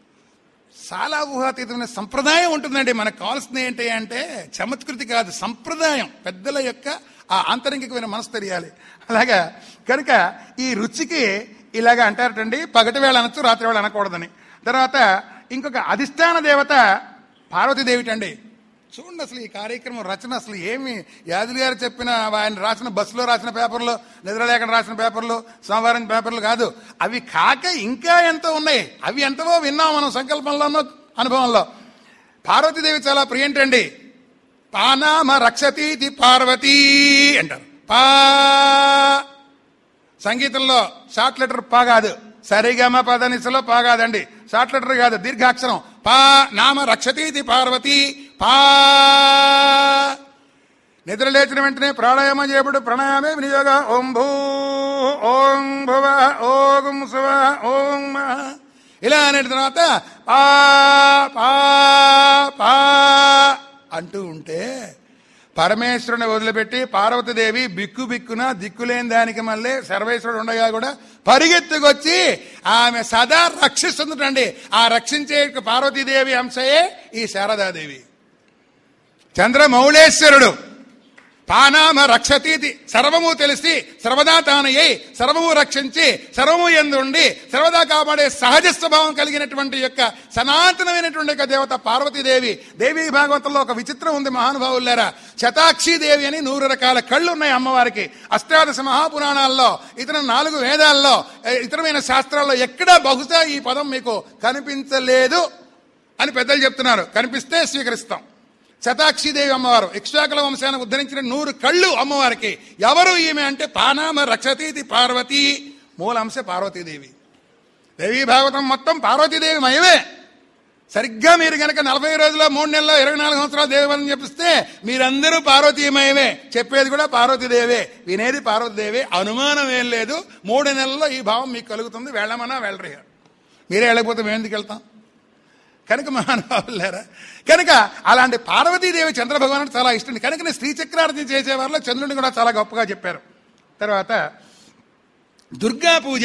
చాలా ఊహాతీతమైన సంప్రదాయం ఉంటుందండి మనకు కావాల్సింది ఏంటి అంటే చమత్కృతి కాదు సంప్రదాయం పెద్దల యొక్క ఆ ఆంతరికమైన మనసు తెలియాలి అలాగా కనుక ఈ రుచికి ఇలాగ అంటారటండి పగటి వేళ అనొచ్చు రాత్రి వేళ అనకూడదని తర్వాత ఇంకొక అధిష్టాన దేవత పార్వతీదేవిటండి చూడండి అసలు ఈ కార్యక్రమం రచన అసలు ఏమి యాదులు గారు చెప్పిన ఆయన రాసిన బస్సులో రాసిన పేపర్లు నిద్రలేఖన రాసిన పేపర్లు సోమవారం పేపర్లు కాదు అవి కాక ఇంకా ఎంతో ఉన్నాయి అవి ఎంతవో విన్నాం మనం సంకల్పంలోనో అనుభవంలో పార్వతీదేవి చాలా ప్రియంటండి పానామ రక్షతీతి పార్వతీ అంటారు పా సంగీతంలో షార్ట్ లెటర్ పా కాదు సరిగమ పదనిసలో పా కాదండి షార్ట్ లెటర్ కాదు దీర్ఘాక్షరం పా నామ రక్షతీతి పార్వతి పా నిద్ర లేచిన వెంటనే ప్రాణాయామం చేయబడు ప్రాణాయామే వినియోగ ఓం భూ ఓం భువ ఓం శువ ఓం మహ. ఇలా అనే తర్వాత పా పా పా అంటూ ఉంటే పరమేశ్వరుని వదిలిపెట్టి పార్వతీదేవి బిక్కు బిక్కున దిక్కులేని దానికి మళ్ళీ సర్వేశ్వరుడు ఉండగా కూడా పరిగెత్తుకొచ్చి ఆమె సదా రక్షిస్తుందండి ఆ రక్షించే పార్వతీదేవి అంశయే ఈ శారదాదేవి చంద్రమౌళేశ్వరుడు పానామ రక్షతీతి సర్వము తెలిసి సర్వదా తానయ్యి సర్వము రక్షించి సర్వము ఎందుండి సర్వదా కాపాడే సహజ స్వభావం కలిగినటువంటి యొక్క సనాతనమైనటువంటి యొక్క దేవత పార్వతీదేవి దేవి భాగవతంలో ఒక విచిత్రం ఉంది మహానుభావులారా శతాక్షి దేవి అని నూరు రకాల కళ్ళు ఉన్నాయి అమ్మవారికి అష్టాదశ మహాపురాణాల్లో ఇతర నాలుగు వేదాల్లో ఏ, ఇతరమైన శాస్త్రాల్లో ఎక్కడా బహుశా ఈ పదం మీకు కనిపించలేదు అని పెద్దలు చెప్తున్నారు కనిపిస్తే స్వీకరిస్తాం శతాక్షిదేవి అమ్మవారు ఇక్ష్వాకుల వంశాన్ని ఉద్ధరించిన నూరు కళ్ళు అమ్మవారికి ఎవరు ఈమె అంటే పానామ రక్షతీతి పార్వతి మూల అంశ పార్వతీదేవి దేవీ భాగవతం మొత్తం పార్వతీదేవి మయమే సరిగ్గా మీరు గనక నలభై రోజుల్లో మూడు నెలల్లో ఇరవై నాలుగు సంవత్సరాలు దేవని చెప్పిస్తే మీరందరూ పార్వతీమయమే చెప్పేది కూడా పార్వతీదేవే వినేది పార్వతీదేవే అనుమానం ఏం లేదు మూడు నెలల్లో ఈ భావం మీకు కలుగుతుంది వెళ్ళమన్నా వెళ్ళరు మీరే వెళ్ళకపోతే మేము ఎందుకు వెళ్తాం కనుక మహానుభావులారా కనుక అలాంటి పార్వతీదేవి చంద్రభగవానుడు చాలా ఇష్టం కనుక స్త్రీ చక్రార్థి చేసేవారిలో చంద్రుడిని కూడా చాలా గొప్పగా చెప్పారు తర్వాత దుర్గా పూజ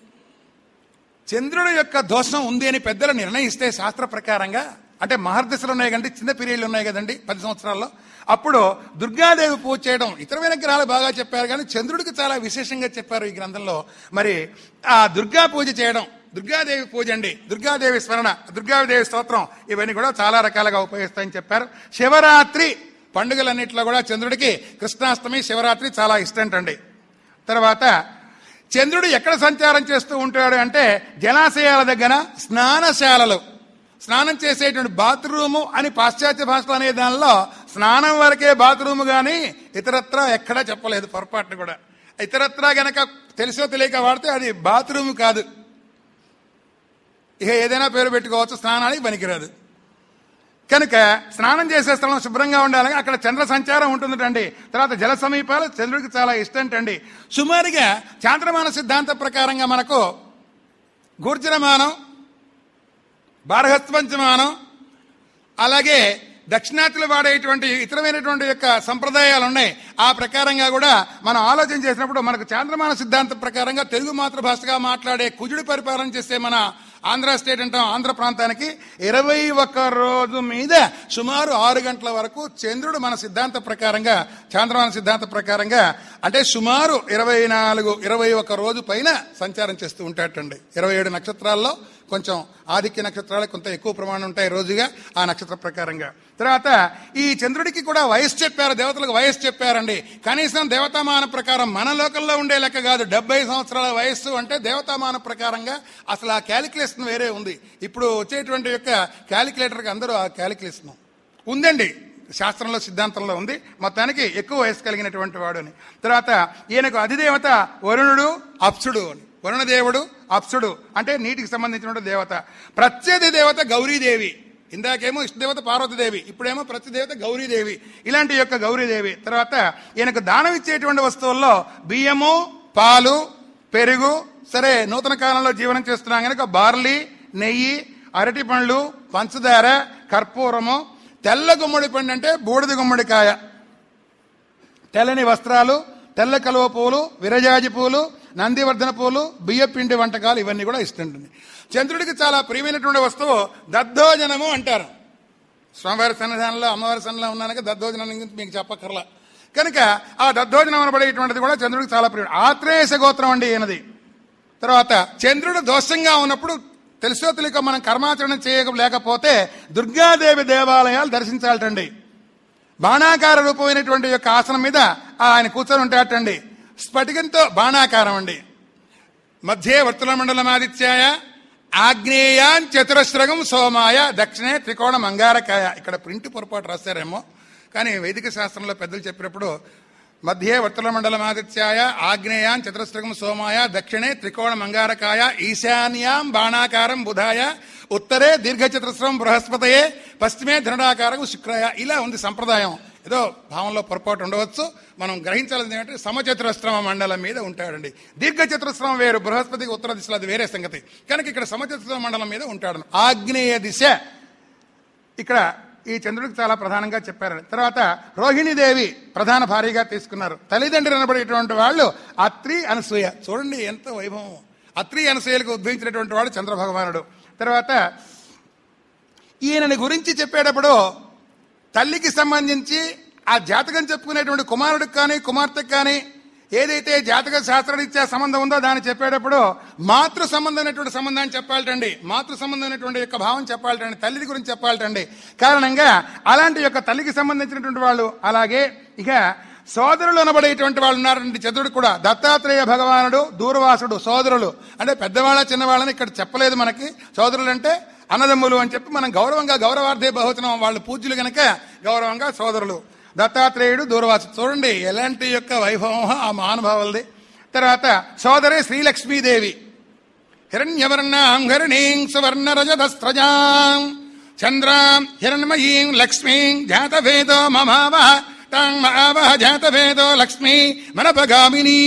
చంద్రుడి యొక్క దోషం ఉంది అని పెద్దలు నిర్ణయిస్తే శాస్త్ర ప్రకారంగా అంటే మహర్దశలు ఉన్నాయి కంటే చిన్న పీరియడ్లు ఉన్నాయి కదండి పది సంవత్సరాల్లో అప్పుడు దుర్గాదేవి పూజ చేయడం ఇతరమైన గ్రహాలు బాగా చెప్పారు కానీ చంద్రుడికి చాలా విశేషంగా చెప్పారు ఈ గ్రంథంలో మరి ఆ దుర్గా పూజ చేయడం దుర్గాదేవి పూజ అండి దుర్గాదేవి స్మరణ దుర్గాదేవి స్తోత్రం ఇవన్నీ కూడా చాలా రకాలుగా ఉపయోగిస్తాయని చెప్పారు శివరాత్రి పండుగలన్నింటిలో కూడా చంద్రుడికి కృష్ణాష్టమి శివరాత్రి చాలా ఇష్టంటండి తర్వాత చంద్రుడు ఎక్కడ సంచారం చేస్తూ ఉంటాడు అంటే జలాశయాల దగ్గర స్నానశాలలు స్నానం చేసేటువంటి బాత్రూము అని పాశ్చాత్య భాషలు అనే దానిలో స్నానం వరకే బాత్రూము కానీ ఇతరత్రా ఎక్కడా చెప్పలేదు పొరపాటును కూడా ఇతరత్రా గనక తెలిసో తెలియక వాడితే అది బాత్రూము కాదు ఇక ఏదైనా పేరు పెట్టుకోవచ్చు స్నానానికి పనికిరాదు కనుక స్నానం చేసే స్థలం శుభ్రంగా ఉండాలని అక్కడ చంద్ర సంచారం ఉంటుందండి తర్వాత జల సమీపాలు చంద్రుడికి చాలా ఇష్టంటండి సుమారుగా చాంద్రమాన సిద్ధాంత ప్రకారంగా మనకు గూర్జరమానం బారహస్పంచమానం అలాగే దక్షిణాతులు వాడేటువంటి ఇతరమైనటువంటి యొక్క సంప్రదాయాలు ఉన్నాయి ఆ ప్రకారంగా కూడా మనం ఆలోచన చేసినప్పుడు మనకు చాంద్రమాన సిద్ధాంతం ప్రకారంగా తెలుగు మాతృభాషగా మాట్లాడే కుజుడు పరిపాలన చేసే మన ఆంధ్ర స్టేట్ అంటాం ఆంధ్ర ప్రాంతానికి ఇరవై ఒక్క రోజు మీద సుమారు ఆరు గంటల వరకు చంద్రుడు మన సిద్ధాంత ప్రకారంగా చాంద్రమాన సిద్ధాంత ప్రకారంగా అంటే సుమారు ఇరవై నాలుగు ఇరవై ఒక్క రోజు పైన సంచారం చేస్తూ ఉంటాటండి ఇరవై ఏడు నక్షత్రాల్లో కొంచెం ఆదిత్య నక్షత్రాలు కొంత ఎక్కువ ప్రమాణం ఉంటాయి రోజుగా ఆ నక్షత్ర ప్రకారంగా తర్వాత ఈ చంద్రుడికి కూడా వయస్సు చెప్పారు దేవతలకు వయస్సు చెప్పారండి కనీసం దేవతామాన ప్రకారం మన లోకల్లో ఉండే లెక్క కాదు డెబ్బై సంవత్సరాల వయస్సు అంటే దేవతామాన ప్రకారంగా అసలు ఆ క్యాలిక్యులేషన్ వేరే ఉంది ఇప్పుడు వచ్చేటువంటి యొక్క క్యాలిక్యులేటర్కి అందరూ ఆ క్యాలిక్యులేషన్ ఉందండి శాస్త్రంలో సిద్ధాంతంలో ఉంది మొత్తానికి ఎక్కువ వయసు కలిగినటువంటి వాడు అని తర్వాత ఈయనకు అధిదేవత వరుణుడు అప్సుడు అని వరుణదేవుడు అప్సుడు అంటే నీటికి సంబంధించినటువంటి దేవత ప్రత్యధి దేవత గౌరీదేవి ఇందాకేమో ఇష్టదేవత పార్వతీదేవి ఇప్పుడేమో ప్రతిదేవత గౌరీదేవి ఇలాంటి యొక్క గౌరీదేవి తర్వాత ఈయనకు దానం ఇచ్చేటువంటి వస్తువుల్లో బియ్యము పాలు పెరుగు సరే నూతన కాలంలో జీవనం చేస్తున్నాం కనుక బార్లీ నెయ్యి అరటి పండ్లు పంచదార కర్పూరము తెల్ల గుమ్మడి పండు అంటే బూడిద గుమ్మడికాయ తెల్లని వస్త్రాలు తెల్ల కలువ పూలు విరజాజి పూలు నందివర్ధన పూలు బియ్యపిండి వంటకాలు ఇవన్నీ కూడా ఇస్తుంటుంది చంద్రుడికి చాలా ప్రియమైనటువంటి వస్తువు దద్దోజనము అంటారు స్వామివారి సన్నిధానంలో అమ్మవారి సన్నిధానంలో ఉన్నాక దద్దోజనం గురించి మీకు చెప్పక్కర్లా కనుక ఆ దద్దోజనం అనబడేటువంటిది కూడా చంద్రుడికి చాలా ప్రియం ఆత్రేయస గోత్రం అండి ఈయనది తర్వాత చంద్రుడు దోషంగా ఉన్నప్పుడు తెలుసో తెలియక మనం కర్మాచరణ చేయలేకపోతే దుర్గాదేవి దేవాలయాలు దర్శించాలటండి బాణాకార రూపమైనటువంటి యొక్క ఆసనం మీద ఆయన కూర్చొని ఉంటాటండి స్ఫటికంతో బాణాకారం అండి మధ్యే వర్తుల మండలమాదిత్యాయ ఆగ్నేయాన్ చతురస్రగం సోమాయ దక్షిణే త్రికోణ మంగారకాయ ఇక్కడ ప్రింట్ పొరపాటు రాశారేమో కానీ వైదిక శాస్త్రంలో పెద్దలు చెప్పినప్పుడు మధ్యే వర్తుల మండలమాదిత్యాయ ఆగ్నేయాన్ చతురస్రగం సోమాయ దక్షిణే త్రికోణ మంగారకాయ ఈశాన్యాం బాణాకారం బుధాయ ఉత్తరే దీర్ఘచతురస్రం బృహస్పతయే పశ్చిమే ధనుడాకారం శుక్రాయ ఇలా ఉంది సంప్రదాయం ఏదో భావంలో పొరపాటు ఉండవచ్చు మనం గ్రహించాల్సింది ఏంటంటే సమచతురస్రమ మండలం మీద ఉంటాడండి దీర్ఘచతురస్రమం వేరు బృహస్పతికి ఉత్తర దిశలో అది వేరే సంగతి కనుక ఇక్కడ సమచతురస్రమ మండలం మీద ఉంటాడు ఆగ్నేయ దిశ ఇక్కడ ఈ చంద్రుడికి చాలా ప్రధానంగా చెప్పారు తర్వాత రోహిణీదేవి ప్రధాన భార్యగా తీసుకున్నారు తల్లిదండ్రులు అనబడేటువంటి వాళ్ళు అత్రి అనసూయ చూడండి ఎంత వైభవం అత్రి అనసూయలకు ఉద్భవించినటువంటి వాడు చంద్రభగవానుడు తర్వాత ఈయనని గురించి చెప్పేటప్పుడు తల్లికి సంబంధించి ఆ జాతకం చెప్పుకునేటువంటి కుమారుడికి కానీ కుమార్తెకి కానీ ఏదైతే జాతక శాస్త్రరీత్యా సంబంధం ఉందో దాన్ని చెప్పేటప్పుడు మాతృ సంబంధమైనటువంటి సంబంధాన్ని చెప్పాలటండి మాతృ సంబంధమైనటువంటి యొక్క భావం చెప్పాలటండి తల్లి గురించి చెప్పాలటండి కారణంగా అలాంటి యొక్క తల్లికి సంబంధించినటువంటి వాళ్ళు అలాగే ఇక సోదరులు అనబడేటువంటి వాళ్ళు ఉన్నారండి చంద్రుడు కూడా దత్తాత్రేయ భగవానుడు దూర్వాసుడు సోదరులు అంటే పెద్దవాళ్ళ చిన్నవాళ్ళని ఇక్కడ చెప్పలేదు మనకి సోదరులు అంటే అన్నదమ్ములు అని చెప్పి మనం గౌరవంగా గౌరవార్థే బహువచనం వాళ్ళు పూజ్యులు గనక గౌరవంగా సోదరులు దత్తాత్రేయుడు దూర్వాసుడు చూడండి ఎలాంటి యొక్క వైభవం ఆ మహానుభావులది తర్వాత సోదరి శ్రీలక్ష్మీదేవి హిరణ్యవర్ణాం హరిణీం సువర్ణ రజతస్త్రజాం చంద్రాం హిరణ్మయీం లక్ష్మీం జాతభేదో మమావహ తాం మహావహ జాతభేదో లక్ష్మీ మనపగామినీ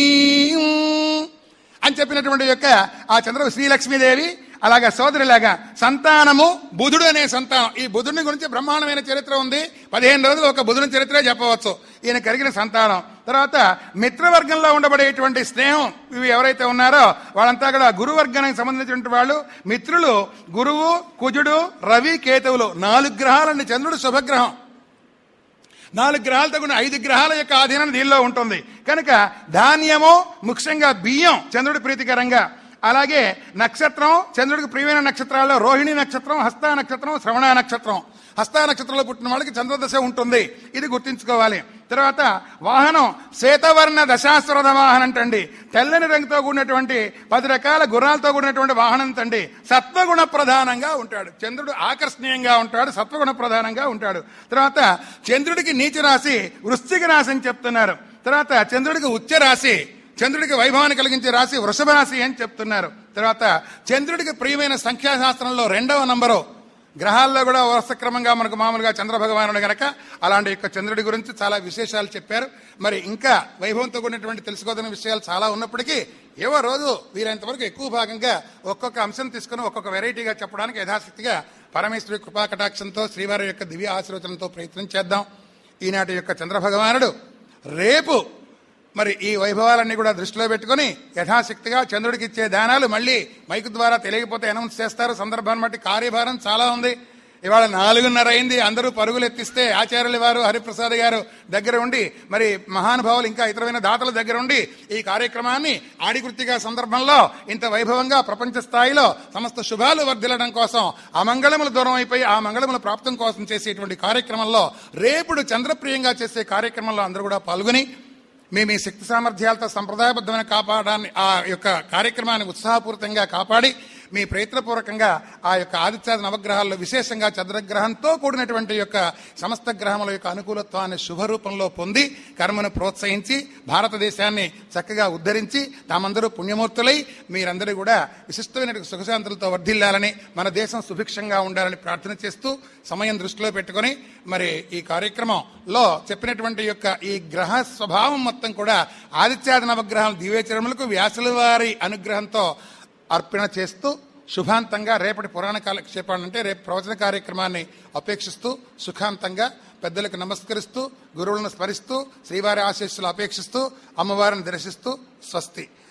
అని చెప్పినటువంటి యొక్క ఆ చంద్ర శ్రీలక్ష్మీదేవి అలాగా సోదరిలాగా సంతానము బుధుడు అనే సంతానం ఈ బుధుడిని గురించి బ్రహ్మాండమైన చరిత్ర ఉంది పదిహేను రోజులు ఒక బుధుని చరిత్రే చెప్పవచ్చు ఈయన కలిగిన సంతానం తర్వాత మిత్రవర్గంలో ఉండబడేటువంటి స్నేహం ఇవి ఎవరైతే ఉన్నారో వాళ్ళంతా కూడా గురువర్గానికి సంబంధించినటువంటి వాళ్ళు మిత్రులు గురువు కుజుడు రవి కేతువులు నాలుగు గ్రహాలండి చంద్రుడు శుభగ్రహం నాలుగు గ్రహాలతో కూడిన ఐదు గ్రహాల యొక్క ఆధీనం దీనిలో ఉంటుంది కనుక ధాన్యము ముఖ్యంగా బియ్యం చంద్రుడి ప్రీతికరంగా అలాగే నక్షత్రం చంద్రుడికి ప్రియమైన నక్షత్రాల్లో రోహిణి నక్షత్రం హస్త నక్షత్రం శ్రవణ నక్షత్రం హస్త నక్షత్రంలో పుట్టిన వాళ్ళకి చంద్రదశ ఉంటుంది ఇది గుర్తుంచుకోవాలి తర్వాత వాహనం శ్వేతవర్ణ దశాశ్వరథ వాహనం అంటండి తెల్లని రంగుతో కూడినటువంటి పది రకాల గుర్రాలతో కూడినటువంటి వాహనం తండి సత్వగుణ ప్రధానంగా ఉంటాడు చంద్రుడు ఆకర్షణీయంగా ఉంటాడు సత్వగుణ ప్రధానంగా ఉంటాడు తర్వాత చంద్రుడికి నీచ రాశి వృశ్చిక రాశి అని చెప్తున్నారు తర్వాత చంద్రుడికి ఉచ్చ రాశి చంద్రుడికి వైభవాన్ని కలిగించే రాశి వృషభ రాశి అని చెప్తున్నారు తర్వాత చంద్రుడికి ప్రియమైన సంఖ్యాశాస్త్రంలో రెండవ నంబరు గ్రహాల్లో కూడా వరుసక్రమంగా మనకు మామూలుగా చంద్ర భగవానుడు గనక అలాంటి యొక్క చంద్రుడి గురించి చాలా విశేషాలు చెప్పారు మరి ఇంకా వైభవంతో కూడినటువంటి తెలుసుకోదన్న విషయాలు చాలా ఉన్నప్పటికీ ఏవో రోజు వీరైనంత వరకు ఎక్కువ భాగంగా ఒక్కొక్క అంశం తీసుకుని ఒక్కొక్క వెరైటీగా చెప్పడానికి యథాశక్తిగా పరమేశ్వరి కృపా కటాక్షంతో శ్రీవారి యొక్క దివ్య ఆశీర్వచనంతో ప్రయత్నం చేద్దాం ఈనాటి యొక్క చంద్ర భగవానుడు రేపు మరి ఈ వైభవాలన్నీ కూడా దృష్టిలో పెట్టుకుని యథాశక్తిగా చంద్రుడికి ఇచ్చే దానాలు మళ్ళీ మైకు ద్వారా తెలియకపోతే అనౌన్స్ చేస్తారు సందర్భాన్ని బట్టి కార్యభారం చాలా ఉంది ఇవాళ నాలుగున్నర అయింది అందరూ పరుగులు ఎత్తిస్తే ఆచార్యుల వారు హరిప్రసాద్ గారు దగ్గర ఉండి మరి మహానుభావులు ఇంకా ఇతరమైన దాతల దగ్గర ఉండి ఈ కార్యక్రమాన్ని ఆడికృతిగా సందర్భంలో ఇంత వైభవంగా ప్రపంచ స్థాయిలో సమస్త శుభాలు వర్ధిల్లడం కోసం అమంగళములు దూరం అయిపోయి ఆ మంగళముల ప్రాప్తం కోసం చేసేటువంటి కార్యక్రమంలో రేపుడు చంద్రప్రియంగా చేసే కార్యక్రమంలో అందరూ కూడా పాల్గొని మీ మీ శక్తి సామర్థ్యాలతో సంప్రదాయబద్ధమైన కాపాడాన్ని ఆ యొక్క కార్యక్రమాన్ని ఉత్సాహపూరితంగా కాపాడి మీ ప్రయత్నపూర్వకంగా ఆ యొక్క ఆదిత్యాది నవగ్రహాల్లో విశేషంగా చంద్రగ్రహంతో కూడినటువంటి యొక్క సమస్త గ్రహముల యొక్క అనుకూలత్వాన్ని శుభరూపంలో పొంది కర్మను ప్రోత్సహించి భారతదేశాన్ని చక్కగా ఉద్ధరించి తామందరూ పుణ్యమూర్తులై మీరందరూ కూడా విశిష్టమైన సుఖశాంతులతో వర్ధిల్లాలని మన దేశం సుభిక్షంగా ఉండాలని ప్రార్థన చేస్తూ సమయం దృష్టిలో పెట్టుకొని మరి ఈ కార్యక్రమంలో చెప్పినటువంటి యొక్క ఈ గ్రహ స్వభావం మొత్తం కూడా ఆదిత్యాది నవగ్రహాల దివ్యచరములకు వ్యాసుల వారి అనుగ్రహంతో అర్పణ చేస్తూ శుభాంతంగా రేపటి పురాణ కాలక్షేపాన్ని అంటే రేపు ప్రవచన కార్యక్రమాన్ని అపేక్షిస్తూ సుఖాంతంగా పెద్దలకు నమస్కరిస్తూ గురువులను స్మరిస్తూ శ్రీవారి ఆశీస్సులు అపేక్షిస్తూ అమ్మవారిని దర్శిస్తూ స్వస్తి